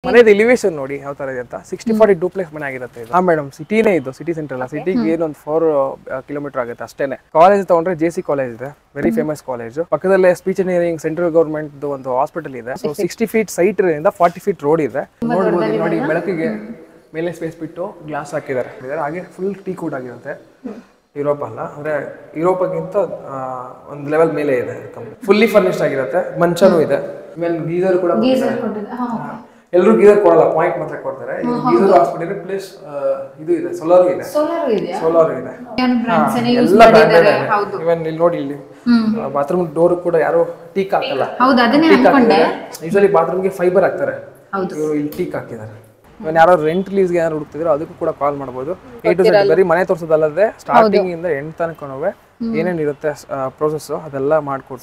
ಮನೆದು elevation ನೋಡಿ ಯಾವ ತರ ಇದೆ ಅಂತ ಸಿಕ್ಸ್ಟಿ ಫಾರ್ಟಿ ಡೂಪ್ಲೆಕ್ಸ್ ಮನೆ ಆಗಿರುತ್ತೆ ಇದು ಹಾ ಮೇಡಮ್ ಸಿಟಿನೇ ಇದು ಸಿಟಿ ಸೆಂಟರ್ ಅಲ್ಲ ಸಿಟಿಗೆ ಏನು ಒಂದು ಫೋರ್ ಕಿಲೋಮೀಟರ್ ಆಗುತ್ತೆ ಅಷ್ಟೇನೆ ಕಾಲೇಜ್ ತಗೊಂಡ್ರೆ ಜೆ ಸಿ ಕಾಲೇಜ್ ಇದೆ ವೆರಿ ಫೇಮಸ್ ಕಾಲೇಜ್ ಪಕ್ಕದಲ್ಲೇ ಸ್ಪೀಚ್ ಇಂಜಿನಿಯರಿಂಗ್ ಸೆಂಟ್ರಲ್ ಗೌರ್ಮೆಂಟ್ ಒಂದು ಹಾಸ್ಪಿಟಲ್ ಇದೆ ಸೊ ಸಿಕ್ಸ್ಟಿ ಫೀಟ್ ಸೈಟ್ ಇರೋದ್ರಿಂದ ಫಾರ್ಟಿ ಫೀಟ್ ರೋಡ್ ಇದೆ ನೋಡ್ಬೋದು ನೋಡಿ ಬೆಳಕಿಗೆ ಮೇಲೆ ಸ್ಪೇಸ್ ಬಿಟ್ಟು ಗ್ಲಾಸ್ ಹಾಕಿದ್ದಾರೆ ಹಾಗೆ ಫುಲ್ ಟೀ ಕೂಡ ಆಗಿರುತ್ತೆ ಯುರೋಪ್ ಅಲ್ಲ ಅಂದ್ರೆ ಯುರೋಪ್ಗಿಂತ ಒಂದು ಲೆವೆಲ್ ಮೇಲೆ ಇದೆ ಫುಲ್ಲಿ ಫರ್ನಿಶ್ಡ್ ಆಗಿರುತ್ತೆ ಮಂಚನೂ ಇದೆ ಆಮೇಲೆ ಗೀಸರ್ ಕೂಡ ಎಲ್ಲರೂ ಗೀಸರ್ ಕೊಡಲ್ಲ ಪಾಯಿಂಟ್ ಮಾತ್ರ ಕೊಡ್ತಾರೆ ಗೀಸರ್ ಹಾಸ್ಪಿಟಲ್ ಪ್ಲಸ್ ಇದು ಇದೆ ಸೋಲಾರು ಇದೆ ಸೋಲಾರ್ ಇದೆ ಸೋಲಾರು ಇದೆ ಬ್ರಾಂಡ್ಸ್ ಯೂಸ್ ಎಲ್ಲ ಮಾಡಿದ್ದಾರೆ ಬ್ರ್ಯಾಂಡೆಡ್ ಹೌದು ಇವನ್ ಇಲ್ಲಿ ನೋಡಿ ಇಲ್ಲಿ ಬಾತ್ರೂಮ್ ಡೋರ್ ಕೂಡ ಯಾರು ಟೀಕ್ ಹಾಕಲ್ಲ ಹೌದು ಅದನ್ನೇ ಅನ್ಕೊಂಡೆ ಯೂಶಲಿ ಬಾತ್ರೂಮ್ಗೆ ಫೈಬರ್ ಹಾಕ್ತಾರೆ ಹೌದು. ಇವರು ಇಲ್ಲಿ ಟೀಕ್ ಹಾಕಿದ್ದಾರೆ ಇವನ್ ಯಾರೋ ರೆಂಟ್ ಲೀಸ್ಗೆ ಏನಾದ್ರು ಹುಡುಕ್ತಿದ್ರು ಅದಕ್ಕೂ ಕೂಡ ಕಾಲ್ ಮಾಡ್ಬೋದು ಎ ಟು ಝೆಡ್ ಬರೀ ಮನೆ ತೋರಿಸೋದಲ್ಲದೆ ಸ್ಟಾರ್ಟಿಂಗ್ ಇಂದ ಎಂಡ್ ತನಕ ಏನೇನ್ ಇರುತ್ತೆ ಪ್ರೋಸೆಸ್ ಅದೆಲ್ಲ ಮಾಡ್ಕೊಡ್ತೀವಿ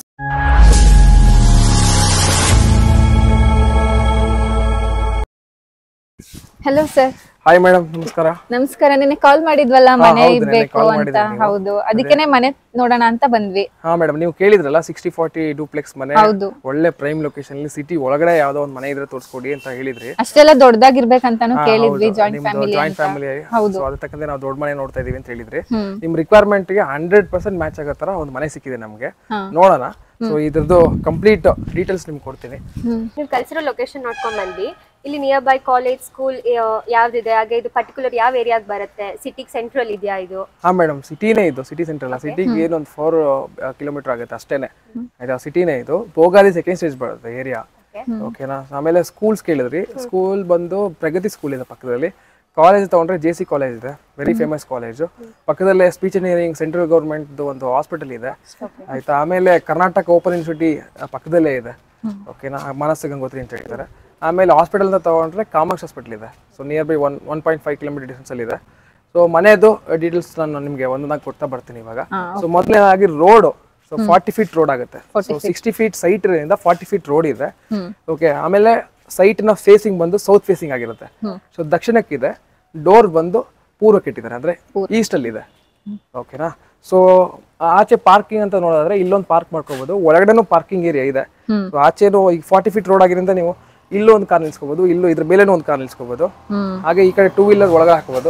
ಹಲೋ ಸರ್ ಹಾಯ್ ಮೇಡಮ್ ನಮಸ್ಕಾರ ನಮಸ್ಕಾರ ನಿನ್ನೆ ಕಾಲ್ ಮಾಡಿದ್ವಲ್ಲ ಮನೆ ಹೌದು, ನೆನ್ನೆ ಬೇಕು call ಅಂತ ಮಾಡಿದ್ರಿ ನೀವು. ಹೌದು ಅದಕ್ಕೇನೆ ಮನೆ ನೋಡೋಣ ಅಂತ ಬಂದ್ವಿ ಹಾ ಮೇಡಮ್ ನೀವು ಕೇಳಿದ್ರಲ್ಲ ಸಿಕ್ಸ್ಟಿ ಫಾರ್ಟಿ ಡೂಪ್ಲೆಕ್ಸ್ ಮನೆ ಹೌದು. ಒಳ್ಳೆ ಪ್ರೈಮ್ ಲೊಕೇಶನ್ ಅಲ್ಲಿ ಸಿಟಿ ಒಳಗಡೆ ಯಾವ್ದೋ ಒಂದು ಮನೆ ಇದ್ರೆ ತೋರಿಸ್ಕೊಡಿ ಅಂತ ಹೇಳಿದ್ರಿ ಅಷ್ಟೆಲ್ಲ ದೊಡ್ಡದಾಗಿರ್ಬೇಕಂತಾನು ಕೇಳಿದ್ವಿ ಜಾಯಿಂಟ್ ಫ್ಯಾಮಿಲಿ ಜಾಯಿಂಟ್ ಫ್ಯಾಮಿಲಿ ಹೌದು. ಸೊ ಅದ್ರ ತಕ್ಕಂತೆ ನಾವು ದೊಡ್ಡ ಮನೆ ನೋಡ್ತಾ ಇದೀವಿ ಅಂತ ಹೇಳಿದ್ರಿ ಹ್ಮ್. ನಿಮ್ ರಿಕ್ವೈರ್ಮೆಂಟ್ ಗೆ ಹಂಡ್ರೆಡ್ ಪರ್ಸೆಂಟ್ ಮ್ಯಾಚ್ ಆಗೋ ತರ ಒಂದು ಮನೆ ಸಿಕ್ಕಿದೆ ನಮ್ಗೆ ನೋಡೋಣ ಸೊ ಇದ್ರದ್ದು ಕಂಪ್ಲೀಟ್ ಡೀಟೇಲ್ಸ್ ನಿಮ್ಗೆ ಕೊಡ್ತೀನಿ ನೀವು ಕಲ್ಸಿರೋ ಲೊಕೇಶನ್ ನೋಡ್ಕೊಂಡ್ ಬಂದ್ವಿ ಇಲ್ಲಿ ನಿಯರ್ ಬೈ ಕಾಲೇಜ್ ಸ್ಕೂಲ್ ಯಾವ್ದಿದೆ ಹಾಗೆ ಇದು ಪರ್ಟಿಕ್ಯುಲರ್ ಯಾವ ಏರಿಯಾಗ್ ಬರುತ್ತೆ ಸಿಟಿಗೆ ಸೆಂಟ್ರಲ್ ಇದೆಯಾ ಇದು ಹಾ ಮೇಡಮ್ ಸಿಟಿನೇ ಇದು ಸಿಟಿ ಸೆಂಟರ್ ಅಲ್ಲ ಸಿಟಿಗೆ ಏನು ಒಂದು ಫೋರ್ ಕಿಲೋಮೀಟರ್ ಆಗುತ್ತೆ ಅಷ್ಟೇನೆ ಆಯ್ತಾ ಸಿಟಿನೇ ಇದು ಭೋಗಾದಿ ಸೆಕೆಂಡ್ ಸ್ಟೇಜ್ ಬರುತ್ತೆ ಏರಿಯಾ ಓಕೆನಾ ಆಮೇಲೆ ಸ್ಕೂಲ್ಸ್ ಕೇಳಿದ್ರಿ ಸ್ಕೂಲ್ ಬಂದು ಪ್ರಗತಿ ಸ್ಕೂಲ್ ಇದೆ ಪಕ್ಕದಲ್ಲಿ ಕಾಲೇಜ್ ತಗೊಂಡ್ರೆ ಜೆ ಸಿ ಕಾಲೇಜ್ ಇದೆ ವೆರಿ ಫೇಮಸ್ ಕಾಲೇಜು ಪಕ್ಕದಲ್ಲೇ ಸ್ಪೀಚ್ ಇಂಜಿನಿಯರಿಂಗ್ ಸೆಂಟ್ರಲ್ ಗೌರ್ಮೆಂಟ್ ಒಂದು ಹಾಸ್ಪಿಟಲ್ ಇದೆ ಆಯ್ತಾ ಆಮೇಲೆ ಕರ್ನಾಟಕ ಓಪನ್ ಯೂನಿವರ್ಸಿಟಿ ಪಕ್ಕದಲ್ಲೇ ಇದೆ ಓಕೆನಾ ಮಾನಸ ಗಂಗೋತ್ರಿ ಅಂತ ಹೇಳ್ತಾರೆ ಆಮೇಲೆ ಹಾಸ್ಪಿಟಲ್ ಅಂತ ತಗೊಂಡ್ರೆ ಕಾಮಾಕ್ಷ್ ಹಾಸ್ಪಿಟಲ್ ಇದೆ so near by one one point five kilometre distance ಅಲ್ಲಿ ಇದೆ ಸೊ ಮನೆಯದು ಡೀಟೇಲ್ಸ್ ನಾನು ನಿಮಗೆ ಒಂದೊಂದಾಗಿ ಕೊಡ್ತಾ ಬರ್ತೀನಿ ಇವಾಗ ಸೊ ಮೊದಲನೇದಾಗಿ road so forty feet road ಆಗುತ್ತೆ ಸೊ ಸಿಕ್ಸ್ಟಿ ಫೀಟ್ ಸೈಟ್ ಇರೋದ್ರಿಂದ ಫಾರ್ಟಿ ಫೀಟ್ ರೋಡ್ ಇದೆ ಓಕೆ ಆಮೇಲೆ ಸೈಟ್ ನ ಫೇಸಿಂಗ್ ಬಂದು ಸೌತ್ ಫೇಸಿಂಗ್ ಆಗಿರುತ್ತೆ ಸೊ ದಕ್ಷಿಣಕ್ಕಿದೆ ಡೋರ್ ಬಂದು ಪೂರ್ವಕ್ಕೆ ಇಟ್ಟಿದ್ದಾರೆ ಅಂದ್ರೆ ಈಸ್ಟ್ ಅಲ್ಲಿ ಇದೆ ಓಕೆನಾ ಸೊ ಆಚೆ ಪಾರ್ಕಿಂಗ್ ಅಂತ ನೋಡೋದಾದ್ರೆ ಇಲ್ಲೊಂದು ಪಾರ್ಕ್ ಮಾಡ್ಕೋಬಹುದು ಒಳಗಡೆನೂ ಪಾರ್ಕಿಂಗ್ ಏರಿಯಾ ಇದೆ ಸೊ ಆಚೆನೂ ಈಗ ಫಾರ್ಟಿ ಫೀಟ್ ರೋಡ್ ಆಗಿರಿಂದ ನೀವು ಇಲ್ಲೂ ಒಂದು ಕಾರ್ ನಿಲ್ಸ್ಕೋಬಹುದು ಇಲ್ಲೂ ಇದ್ರ ಮೇಲೇನೂ ಒಂದು ಕಾರ್ ನಿಲ್ಸ್ಕೋಬಹುದು ಹಾಗೆ ಈ ಕಡೆ ಟೂ ವೀಲರ್ ಒಳಗಡೆ ಹಾಕೋಬಹುದು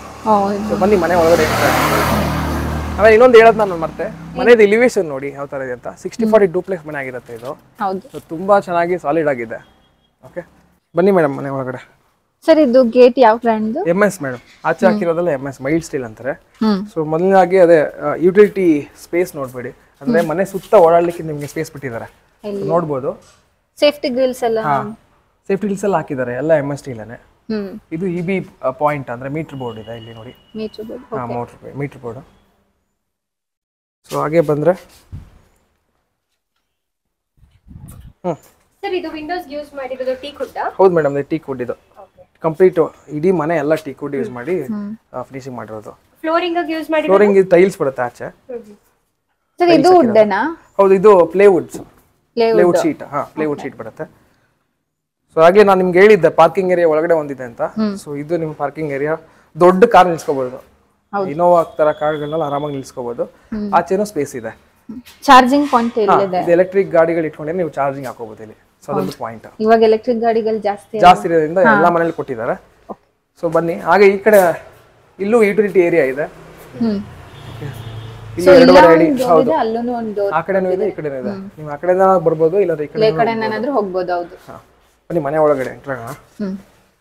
ಸೊ ಬನ್ನಿ ಮನೆ ಒಳಗಡೆ ಆಮೇಲೆ ಇನ್ನೊಂದು ಹೇಳೋದು ನಾನು ಮತ್ತೆ ಮನೆದು ಎಲಿವೇಶನ್ ನೋಡಿ ಯಾವ ತರ ಇದೆ ಅಂತ ಸಿಕ್ಸ್ಟಿ ಫಾರ್ಟಿ ಡೂಪ್ಲೆಕ್ಸ್ ಮನೆ ಆಗಿರುತ್ತೆ ಇದು ಹೌದು ಸೊ ತುಂಬಾ ಚೆನ್ನಾಗಿ ಸಾಲಿಡ್ ಆಗಿದೆ ಓಕೆ ಬನ್ನಿ ಮೇಡಮ್ ಮನೆ ಒಳಗಡೆ ಸರ್ ಇದು ಗೇಟ್ ಯಾವ ಬ್ರ್ಯಾಂಡ್ ಎಮ್ ಎಸ್ ಮೇಡಮ್ ಆಚೆ ಹಾಕಿರೋದಲ್ಲ ಎಮ್ ಎಸ್ ಮೈಲ್ಡ್ ಸ್ಟೀಲ್ ಅಂತಾರೆ ಹ್ಮ್ ಸೊ ಮೊದಲನೇದಾಗಿ ಅದೇ ಯುಟಿಲಿಟಿ ಸ್ಪೇಸ್ ನೋಡ್ಬೇಡಿ ಅಂದ್ರೆ ಮನೆ ಸುತ್ತ ಓಡಾಡ್ಲಿಕ್ಕೆ ನಿಮ್ಗೆ ಸ್ಪೇಸ್ ಬಿಟ್ಟಿದ್ದಾರೆ ನೋಡ್ಬೋದು ಸೇಫ್ಟಿ ಗ್ರಿಲ್ಸ್ ಎಲ್ಲ ಸೇಫ್ಟಿ ಹಿಲ್ಸ್ ಎಲ್ಲ ಹಾಕಿದ್ದಾರೆ ಎಲ್ಲ ಎಮ್ ಎಸ್ ಸ್ಟೀಲನೇ ಹ್ಮ್ ಇದು ಇ ಬಿ ಪಾಯಿಂಟ್ ಅಂದ್ರೆ ಮೀಟರ್ ಬೋರ್ಡ್ ಇದೆ ಇಲ್ಲಿ ನೋಡಿ ಮೀಟರ್ ಹಾಂ ಮೋಟ್ರ್ ಮೀಟರ್ ಬೋರ್ಡ್ ಸೊ ಹಾಗೆ ಬಂದ್ರೆ ಹ್ಮ್ ಸರ್ ಇದು ವಿಂಡೋಸ್ ಯೂಸ್ ಮಾಡಿರೋದು ಟೀ ಕುಡ್ಡ ಹೌದು ಮೇಡಮ್ ಟೀ ಕುಡ್ ಇದು ಕಂಪ್ಲೀಟ್ ಇಡೀ ಮನೆ ಎಲ್ಲ ಟೀ ಕುಡ್ ಯೂಸ್ ಮಾಡಿ ಫಿನಿಶಿಂಗ್ ಮಾಡಿರೋದು ಫ್ಲೋರಿಂಗ್ ಯೂಸ್ ಮಾಡಿ ಫ್ಲೋರಿಂಗ್ ಇದು ಟೈಲ್ಸ್ ಬರುತ್ತೆ ಆಚೆ ಸರ್ ಇದು ವುಡ್ಡೇನಾ ಹೌದು ಇದು ಪ್ಲೇವುಡ್ಸ್ Plywood. ಪ್ಲೇವುಡ್ ಶೀಟ್ ಹಾ ಪ್ಲೇವುಡ್ ಶೀಟ್ ಬರುತ್ತೆ ಸೊ ಹಾಗೆ ನಾನು ನಿಮ್ಗೆ ಹೇಳಿದ್ದೆ ಪಾರ್ಕಿಂಗ್ ಏರಿಯಾ ಒಳಗಡೆ ಒಂದಿದೆ ಅಂತ ಸೊ ಇದು ನಿಮ್ಮ ಪಾರ್ಕಿಂಗ್ ಏರಿಯಾ ದೊಡ್ಡ ಕಾರ್ ನಿಲ್ಸ್ಕೋಬಹುದು ಇನೋವಾ ತರ ಕಾರ್ಗಳನ್ನೆಲ್ಲ ಆರಾಮಾಗಿ ನಿಲ್ಸ್ಕೋಬಹುದು ಆಚೆನೂ ಸ್ಪೇಸ್ ಇದೆ ಚಾರ್ಜಿಂಗ್ ಪಾಯಿಂಟ್ ಎಲ್ಲಿದೆ ಇದು ಎಲೆಕ್ಟ್ರಿಕ್ ಗಾಡಿಗಳು ಇಟ್ಕೊಂಡ್ರೆ ನೀವು ಚಾರ್ಜಿಂಗ್ ಹಾಕೋಬಹುದು ಇಲ್ಲಿ ಸೊ ಅದೊಂದು ಪಾಯಿಂಟ್ ಇವಾಗ ಎಲೆಕ್ಟ್ರಿಕ್ ಗಾಡಿಗಳು ಜಾಸ್ತಿ ಜಾಸ್ತಿ ಇರೋದ್ರಿಂದ ಎಲ್ಲ ಮನೇಲಿ ಕೊಟ್ಟಿದ್ದಾರೆ ಸೊ ಬನ್ನಿ ಹಾಗೆ ಈ ಕಡೆ ಇಲ್ಲೂ ಯುಟಿಲಿಟಿ ಏರಿಯಾ ಇದೆ ಹ್ಮ್ ಇಲ್ಲಿ ಎರಡೂವರೆ ಅಡಿ ಒಂದು ಹೌದು ಇದೆ ಅಲ್ಲೂ ಒಂದು ಆ ಕಡೆನೂ ಇದೆ ಈ ಕಡೆನೂ ಇದೆ ನೀವು ಆ ಕಡೆಯಿಂದ ಬರ್ಬೋದು ಇಲ್ಲಾಂದ್ರೆ ಈ ಕಡೆ ಈ ಕಡೆ ಏನಾದ್ರೂ ಹೋಗ್ಬೋದು ಹೌದು ಹಾ. ಬನ್ನಿ ಮನೆ ಒಳಗಡೆ ಎಂಟ್ರ್ ಆಗೋಣ ಹ್ಮ್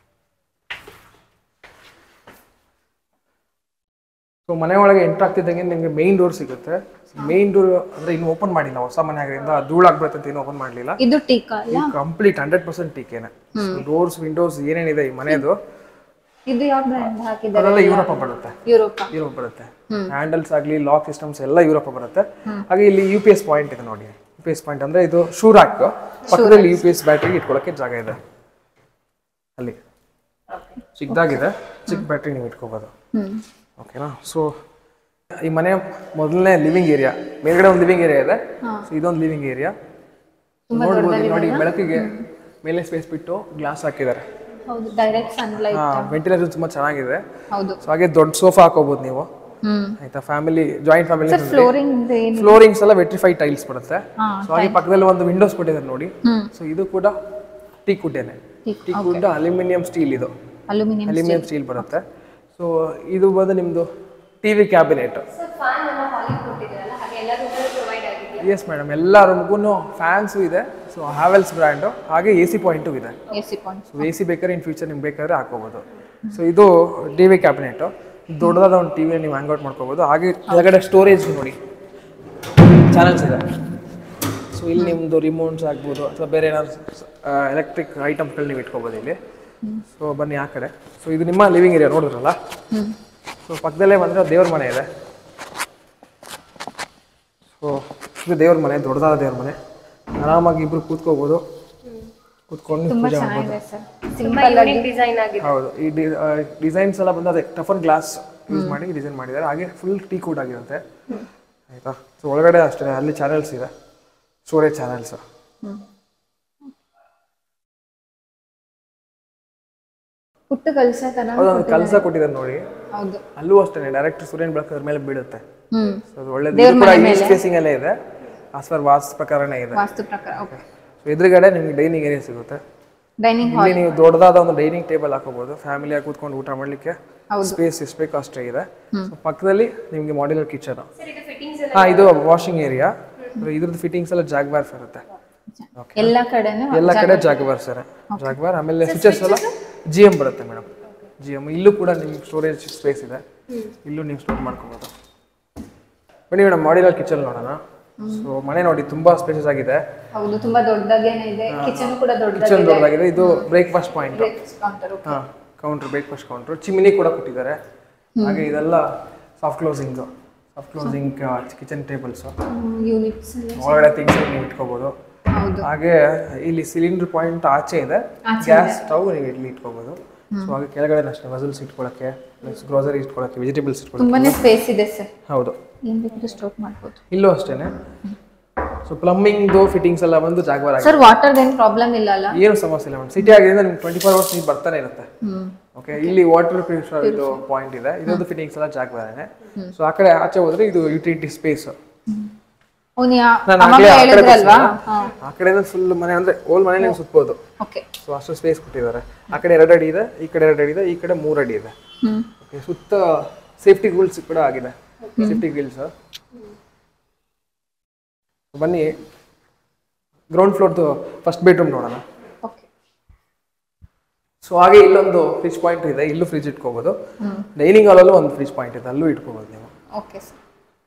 ಸೊ ಮನೆ ಒಳಗೆ ಎಂಟ್ರ್ ಆಗ್ತಿದ್ದಂಗೆ ನಿಮಗೆ ಮೇನ್ ಡೋರ್ ಸಿಗುತ್ತೆ ಮೇನ್ ಡೋರ್ ಅಂದ್ರೆ ಇನ್ನು ಓಪನ್ ಮಾಡಿಲ್ಲ ಹೊಸ ಮನೆ ಆಗಿರಿಂದ ಧೂಳಾಗ್ಬಿಡುತ್ತೆ ಅಂತ ಏನು ಓಪನ್ ಮಾಡಲಿಲ್ಲ ಇದು ಟೀಕಾ ಅಲ್ಲ ಕಂಪ್ಲೀಟ್ ಹಂಡ್ರೆಡ್ ಪರ್ಸೆಂಟ್ ಟೀಕೇನೆ ಡೋರ್ಸ್ ವಿಂಡೋಸ್ ಏನೇನಿದೆ ಈ ಮನೆದು ಇದು ಯಾವ ಬ್ರ್ಯಾಂಡ್ ಹಾಕಿದ್ದಾರೆ ಅದೆಲ್ಲ ಯುರೋಪ ಬರುತ್ತೆ ಯುರೋಪ ಯುರೋಪ್ ಬರುತ್ತೆ ಹ್ಯಾಂಡಲ್ಸ್ ಆಗಲಿ ಲಾಕ್ ಸಿಸ್ಟಮ್ಸ್ ಎಲ್ಲ ಯುರೋಪ ಬರುತ್ತೆ ಹಾಗೆ ಇಲ್ಲಿ ಯು ಪಿ ಎಸ್ ಪಾಯಿಂಟ್ ಇದೆ ನೋಡಿ ಯು ಪಿ ಎಸ್ ಪಾಯಿಂಟ್ ಅಂದ್ರೆ ಇದು ಶೂ ರಾಕ್ ಪಕ್ಕದಲ್ಲಿ ಯು ಪಿ ಎಸ್ ಬ್ಯಾಟ್ರಿ ಇಟ್ಕೊಳ್ಳೋಕೆ ಜಾಗ ಇದೆ ಅಲ್ಲಿ ಚಿಕ್ಕದಾಗಿದೆ ಚಿಕ್ಕ ಬ್ಯಾಟ್ರಿ ನೀವು ಇಟ್ಕೋಬೋದು ಹ್ಮ್ ಓಕೆನಾ ಸೊ ಈ ಮನೆ ಮೊದಲನೇ ಲಿವಿಂಗ್ ಏರಿಯಾ ಮೇಲ್ಗಡೆ ಒಂದು ಲಿವಿಂಗ್ ಏರಿಯಾ ಇದೆ ಸೊ ಇದೊಂದು ಲಿವಿಂಗ್ ಏರಿಯಾ ನೋಡ್ಬೋದು ಇಲ್ಲಿ ನೋಡಿ ಬೆಳಕಿಗೆ ಮೇಲೆ ಸ್ಪೇಸ್ ಬಿಟ್ಟು ಗ್ಲಾಸ್ ಹಾಕಿದ್ದಾರೆ ಹೌದು ಡೈರೆಕ್ಟ್ ಸನ್ಲೈಟ್ ವೆಂಟಿಲೇಷನ್ ತುಂಬಾ ಚೆನ್ನಾಗಿದೆ ಹೌದು ಸೊ ಹಾಗೆ ದೊಡ್ಡ ಸೋಫಾ ಹಾಕೋಬಹುದು ನೀವು ಹ್ಮ್ ಆಯ್ತಾ ಫ್ಯಾಮಿಲಿ ಜಾಯಿಂಟ್ ಫ್ಯಾಮಿಲಿ ಫ್ಲೋರಿಂಗ್ ಏನು ಫ್ಲೋರಿಂಗ್ಸ್ ಎಲ್ಲ ವೆಟ್ರಿಫೈಡ್ ಟೈಲ್ಸ್ ಬರುತ್ತೆ ಹಾ, ಸೊ ಹಾಗೆ ಪಕ್ಕದಲ್ಲಿ ಒಂದು ವಿಂಡೋಸ್ ಕೊಟ್ಟಿದ್ದಾರೆ ನೋಡಿ ಹ್ಮ್ ಸೊ ಇದು ಕೂಡ ಟೀ ಕುಡ್ಡೇನೆ ಟೀಕ್ ವುಡ್ ಅಲ್ಯೂಮಿನಿಯಂ ಸ್ಟೀಲ್ ಇದು ಅಲ್ಯೂಮಿನಿಯಂ ಅಲ್ಯೂಮಿನಿಯಂ ಸ್ಟೀಲ್ ಬರುತ್ತೆ ಸೊ ಇದು ಬಂದು ನಿಮ್ಮದು ಟಿ ವಿ ಕ್ಯಾಬಿನೆಟ್ ಫ್ಯಾನ್ ಎಲ್ಲ ಹಾಲಿಗೆ ಕೊಟ್ಟಿದ್ದೀರಲ್ಲ ಹಾಗೆ ಎಲ್ಲ ರೂಮಲ್ಲಿ ಪ್ರೊವೈಡ್ ಆಗಿದೆ ಎಸ್ ಮೇಡಮ್ ಎಲ್ಲ ರೂಮ್ಗೂ ಫ್ಯಾನ್ಸು ಇದೆ ಸೊ ಹ್ಯಾವೆಲ್ಸ್ ಬ್ರ್ಯಾಂಡು ಹಾಗೆ ಎ ಸಿ ಪಾಯಿಂಟು ಇದೆ A C point so A C ಬೇಕಾದ್ರೆ ಇನ್ ಫ್ಯೂಚರ್ ನಿಮ್ಗೆ ಬೇಕಾದ್ರೆ ಹಾಕೋಬೋದು ಸೊ ಇದು ಟಿ ವಿ ಕ್ಯಾಬಿನೆಟು ದೊಡ್ಡದಾದ ಒಂದು ಟಿ ವಿನ ನೀವು ಹ್ಯಾಂಗ್ ಔಟ್ ಮಾಡ್ಕೋಬೋದು ಹಾಗೆ ಕೆಳಗಡೆ ಸ್ಟೋರೇಜ್ ನೋಡಿ ಚಾನಲ್ಸ್ ಇದೆ ಸೊ ಇಲ್ಲಿ ನಿಮ್ಮದು ರಿಮೋಟ್ಸ್ ಆಗ್ಬೋದು ಅಥವಾ ಬೇರೆ ಏನಾದ್ರು ಎಲೆಕ್ಟ್ರಿಕ್ ಐಟಮ್ಸ್ಗಳು ನೀವು ಇಟ್ಕೋಬೋದು ಇಲ್ಲಿ ಸೊ ಬನ್ನಿ ಆ ಕಡೆ ಸೊ ಇದು ನಿಮ್ಮ ಲಿವಿಂಗ್ ಏರಿಯಾ ನೋಡಿದ್ರಲ್ಲ ಸೊ ಪಕ್ಕದಲ್ಲೇ ಬಂದರೆ ದೇವ್ರ ಮನೆ ಇದೆ ಸೊ ಇದು ದೇವ್ರ ಮನೆ ದೊಡ್ಡದಾದ ದೇವ್ರ ಮನೆ ಆರಾಮಾಗಿ ಇಬ್ರು ಕೂತ್ಕೋಬೋದು ಕೂತ್ಕೊಂಡು ತುಂಬಾ ಪೂಜೆ ಮಾಡ್ಬೋದು ಚೆನ್ನಾಗಿದೆ ಸರ್ ತುಂಬಾ ಯೂನಿಕ್ ಡಿಸೈನ್ ಆಗಿದೆ ಹೌದು ಈ ಡಿಸೈನ್ಸ್ ಎಲ್ಲ ಬಂದು ಅದೇ ಟಫನ್ ಗ್ಲಾಸ್ ಯೂಸ್ ಮಾಡಿ ಡಿಸೈನ್ ಮಾಡಿದ್ದಾರೆ ಹಾಗೆ ಫುಲ್ ಟೀ ಕೂಡ್ ಆಗಿರುತ್ತೆ ಆಯ್ತಾ ಸೊ ಒಳಗಡೆ ಅಷ್ಟೇ ಅಲ್ಲಿ ಚಾನೆಲ್ಸ್ ಇದೆ ಸ್ಟೋರೇಜ್ ಚಾನೆಲ್ಸ್ ಪುಟ್ಟ ಕಲಸ ತರ ಅದೊಂದು ಕಲಸ ಕೊಟ್ಟಿದ್ದಾರೆ ನೋಡಿ ಹೌದು ಅಲ್ಲೂ ಅಷ್ಟೇ ಡೈರೆಕ್ಟ್ ಸೂರ್ಯನ ಬೆಳಕು ಅದ್ರ ಮೇಲೆ ಬೀಳುತ್ತೆ ಹ್ಮ್ ಸೊ ಅದು ಒಳ್ಳೇದು ಇದು ಕೂಡ ಈಸ್ಟ್ ಫೇಸಿಂಗ್ ಅಲ್ಲೇ ಇದೆ ಆಸ್ ಪರ್ ವಾಸ್ ಪ್ರಕಾರನೇ ಇದೆ ವಾಸ್ತು ಪ್ರಕಾರ ಓಕೆ ಸೊ ಎದುರುಗಡೆ ನಿಮ್ಗೆ ಡೈನಿಂಗ್ ಏರಿಯಾ ಸಿಗುತ್ತೆ ಡೈನಿಂಗ್ ಇಲ್ಲಿ ನೀವು ದೊಡ್ಡದಾದ ಒಂದು ಡೈನಿಂಗ್ ಟೇಬಲ್ ಹಾಕೋಬಹುದು ಫ್ಯಾಮಿಲಿಯಾಗಿ ಕೂತ್ಕೊಂಡು ಊಟ ಮಾಡ್ಲಿಕ್ಕೆ ಹೌದು. ಸ್ಪೇಸ್ ಎಷ್ಟು ಬೇಕೋ ಅಷ್ಟೇ ಇದೆ ಸೊ ಪಕ್ಕದಲ್ಲಿ ನಿಮಗೆ ಮಾಡ್ಯುಲರ್ ಕಿಚನ್ ಸರ್ ಇದು ಫಿಟ್ಟಿಂಗ್ಸ್ ಎಲ್ಲ ಹಾ ಇದು ವಾಷಿಂಗ್ ಏರಿಯಾ ಇದ್ರದ್ದು ಫಿಟ್ಟಿಂಗ್ಸ್ ಎಲ್ಲ ಜಾಗ್ವಾರ್ಸ್ ಇರುತ್ತೆ ಎಲ್ಲ ಕಡೆನೂ ಎಲ್ಲ ಕಡೆ ಜಾಗ್ವಾರ್ಸ್ ಇದೆ ಜಾಗ್ವಾರ್ ಆಮೇಲೆ ಸ್ವಿಚಸ್ ಎಲ್ಲ ಜಿ ಎಮ್ ಬರುತ್ತೆ ಮೇಡಮ್ ಜಿ ಎಮ್ ಇಲ್ಲೂ ಕೂಡ ನಿಮ್ಗೆ ಸ್ಟೋರೇಜ್ ಸ್ಪೇಸ್ ಇದೆ ಇಲ್ಲೂ ನೀವು ಸ್ಟೋರ್ ಮಾಡ್ಕೋಬೋದು ಬನ್ನಿ ಮೇಡಮ್ ಮಾಡ್ಯುಲರ್ ಕಿಚನ್ ನೋಡೋಣ ಸೊ ಮನೆ ನೋಡಿ ತುಂಬಾ ಸ್ಪೇಸಸ್ ಆಗಿದೆ ಹೌದು ತುಂಬಾ ದೊಡ್ಡದಾಗೇನೆ ಇದೆ ಕಿಚನ್ ಕೂಡ ದೊಡ್ಡದಾಗಿದೆ ಕಿಚನ್ ದೊಡ್ಡದಾಗಿದೆ ಇದು ಬ್ರೇಕ್ಫಾಸ್ಟ್ ಪಾಯಿಂಟ್ ಕೌಂಟರ್ ಹಾ ಕೌಂಟರ್ ಬ್ರೇಕ್ಫಾಸ್ಟ್ ಕೌಂಟರ್ ಚಿಮಿನಿ ಕೂಡ ಕೊಟ್ಟಿದ್ದಾರೆ ಹಾಗೆ ಇದೆಲ್ಲ soft closing soft closing kitchen tables units ಒಳಗಡೆ ಥಿಂಗ್ಸ್ ನೀವು ಇಟ್ಕೋಬಹುದು ಹೌದು ಹಾಗೆ ಇಲ್ಲಿ ಸಿಲಿಂಡರ್ ಪಾಯಿಂಟ್ ಆಚೆ ಇದೆ ಗ್ಯಾಸ್ ಸ್ಟವ್ ನೀವು ಇಲ್ಲಿ ಇಟ್ಕೋಬಹುದು ಸೊ ಹಾಗೆ ಕೆಳಗಡೆ ಅಷ್ಟೇ ವಸಲ್ಸ್ ಇಟ್ಕೊಳ್ಳೋಕ್ಕೆ ಪ್ಲಸ್ ಗ್ರೋಸರಿ ಇಟ್ಕೊಳ್ಳೋಕ್ಕೆ ವೆಜಿಟೇಬಲ್ಸ್ ಇಟ್ಕೊಳ್ಳೋಕ್ಕೆ ತುಂಬಾನೇ ಸ್ಪೇಸ್ ಇದೆ ಸರ್ ಹೌದು ಏನ್ ಬೇಕಾದ್ರೂ ಸ್ಟೋರ್ ಮಾಡ್ಬೋದು ಇಲ್ಲೂ ಅಷ್ಟೇನೆ ಸೊ ಪ್ಲಂಬಿಂಗ್ದು ಫಿಟ್ಟಿಂಗ್ಸ್ ಎಲ್ಲ ಬಂದು ಜಾಗವಾರ ಆಗಿದೆ ಸರ್ ವಾಟರ್ ಏನ್ ಪ್ರಾಬ್ಲಮ್ ಇಲ್ಲ ಅಲ್ಲ ಏನು ಸಮಸ್ಯೆ ಇಲ್ಲ ಮೇಡಮ್ ಸಿಟಿ ಆಗಿದ್ರೆ ನಿಮ್ಗೆ ಟ್ವೆಂಟಿ ಫೋರ್ ಅವರ್ಸ್ ನೀರು ಬರ್ತಾನೆ ಇರುತ್ತೆ ಹ್ಮ್ ಓಕೆ ಇಲ್ಲಿ ವಾಟರ್ ಪ್ಯೂರಿಫೈರ್ ಇದು ಪಾಯಿಂಟ್ ಇದೆ ಇದೊಂದು ಫಿಟ್ಟಿಂಗ್ಸ್ ಎಲ್ಲ ಜಾಗವಾರನೆ ಸೊ ಆ ಕಡೆ ಆಚೆ ಹೋದ್ರೆ ಇದು ಯುಟಿಲಿಟಿ ಸ್ಪೇಸ್ ಅವ್ನು ನಾನು ಅವಾಗ ಆಗ್ಲೇ ಆ ಕಡೆ ಹೇಳಿದ್ರಲ್ವಾ ಹಾ ಆ ಕಡೆಯಿಂದ ಫುಲ್ ಮನೆ ಅಂದ್ರೆ ಓಲ್ ಮನೆ ನೀವು ಸುತ್ಬೋದು ಓಕೆ ಸೊ ಅಷ್ಟು ಸ್ಪೇಸ್ ಕೊಟ್ಟಿದ್ದಾರೆ ಆ ಕಡೆ ಎರಡು ಅಡಿ ಇದೆ ಈ ಕಡೆ ಎರಡು ಅಡಿ ಇದೆ ಈ ಕಡೆ ಮೂರು ಅಡಿ ಇದೆ ಹ್ಮ್ ಓಕೆ ಸುತ್ತ ಸೇಫ್ಟಿ ಗೂಲ್ಸ್ ಕೂಡ ಆಗಿದೆ ಸೇಫ್ಟಿ ಗೀಲ್ಸ್ ಬನ್ನಿ ಗ್ರೌಂಡ್ ಫ್ಲೋರ್ದು ಫಸ್ಟ್ ಬೆಡ್ರೂಮ್ ನೋಡೋಣ ಓಕೆ ಸೊ ಹಾಗೆ ಇಲ್ಲೊಂದು ಫ್ರಿಜ್ ಪಾಯಿಂಟ್ ಇದೆ ಇಲ್ಲೂ ಫ್ರಿಜ್ ಇಟ್ಕೋಬೋದು ಡೈನಿಂಗ್ ಹಾಲಲ್ಲೂ ಒಂದು ಫ್ರಿಜ್ ಪಾಯಿಂಟ್ ಇದೆ ಅಲ್ಲೂ ಇಟ್ಕೋಬೋದು ನೀವು ಓಕೆ ಸರ್